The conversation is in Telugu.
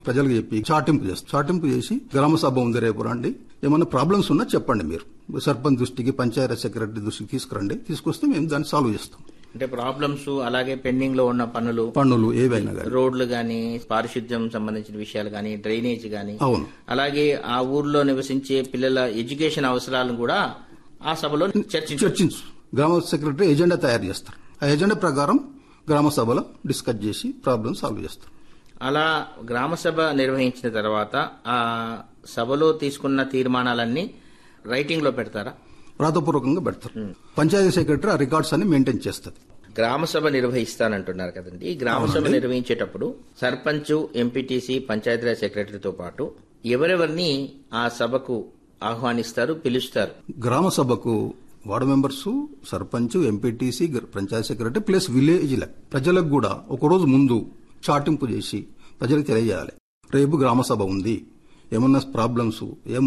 ప్రజలకు చెప్పి చాటింపు చేస్తాం చాటింపు చేసి గ్రామ సభ ఉంది రేపు రండి ఏమైనా ప్రాబ్లమ్స్ ఉన్నా చెప్పండి మీరు సర్పంచ్ దృష్టికి పంచాయతీ సెక్రటరీ దృష్టికి తీసుకురండి తీసుకొస్తే మేము దాన్ని సాల్వ్ చేస్తాం అంటే ప్రాబ్లమ్స్ అలాగే పెండింగ్ లో ఉన్న పనులు పన్నులు ఏవైనా కానీ రోడ్లు గాని పారిశుద్ధ్యం సంబంధించిన విషయాలు గాని డ్రైనేజ్ గాని అవును అలాగే ఆ ఊర్లో నివసించే పిల్లల ఎడ్యుకేషన్ అవసరాలను కూడా ఆ సభలో చర్చించు చర్చించు గ్రామ సెక్రటరీ ఎజెండా తయారు చేస్తారు ఆ ఎజెండా ప్రకారం గ్రామ సభలో డిస్కస్ చేసి ప్రాబ్లమ్ సాల్వ్ చేస్తారు అలా గ్రామ సభ నిర్వహించిన తర్వాత ఆ సభలో తీసుకున్న తీర్మానాలన్నీ రైటింగ్ లో పెడతారా వ్రాతపూర్వకంగా పెడతారు పంచాయతీ సెక్రటరీ ఆ రికార్డ్స్ అన్ని మెయింటైన్ చేస్తుంది గ్రామ సభ నిర్వహిస్తానంటున్నారు కదండి ఈ గ్రామ సభ నిర్వహించేటప్పుడు సర్పంచ్ ఎంపీటీసీ పంచాయతీరాజ్ సెక్రటరీతో పాటు ఎవరెవరిని ఆ సభకు ఆహ్వానిస్తారు పిలుస్తారు గ్రామ సభకు ward members sarpanch MPTC panchayat secretary plus village ప్రజలకు కూడా ఒక రోజు ముందు చాటింపు చేసి ప్రజలకు తెలియజేయాలి రేపు గ్రామ సభ ఉంది ఏమన్నా ప్రాబ్లమ్స్ ఏం